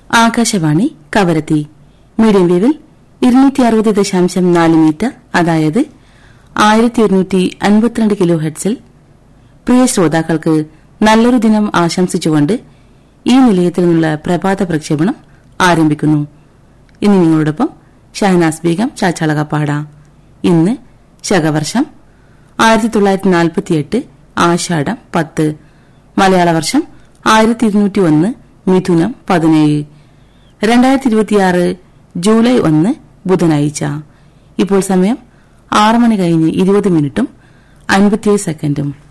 Akashvani Kavaratti medium വേവിൽ ഇരുന്നൂറ്റി അറുപത് ദശാംശം നാല് മീറ്റർ അതായത് ആയിരത്തി ഒരുന്നൂറ്റി അൻപത്തിരണ്ട് കിലോ ഹെഡ്സിൽ പ്രിയ ശ്രോതാക്കൾക്ക് നല്ലൊരു ദിനം ആശംസിച്ചുകൊണ്ട് ഈ നിലയത്തിൽ നിന്നുള്ള പ്രഭാത പ്രക്ഷേപണം ആരംഭിക്കുന്നു ഇന്ന് നിങ്ങളോടൊപ്പം ഷഹനാസ് ബീഗം ചാച്ചാളകപ്പാട ഇന്ന് ശകവർഷം ആയിരത്തി തൊള്ളായിരത്തി നാൽപ്പത്തിയെട്ട് ആഷാഢം പത്ത് മലയാള വർഷം ആയിരത്തി ഇരുന്നൂറ്റി ഒന്ന് മിഥുനം പതിനേഴ് രണ്ടായിരത്തി ഇരുപത്തിയാറ് ജൂലൈ ഒന്ന് ബുധനാഴ്ച ഇപ്പോൾ സമയം ആറ് മണി കഴിഞ്ഞ് ഇരുപത് മിനിറ്റും അൻപത്തിയേഴ് സെക്കൻഡും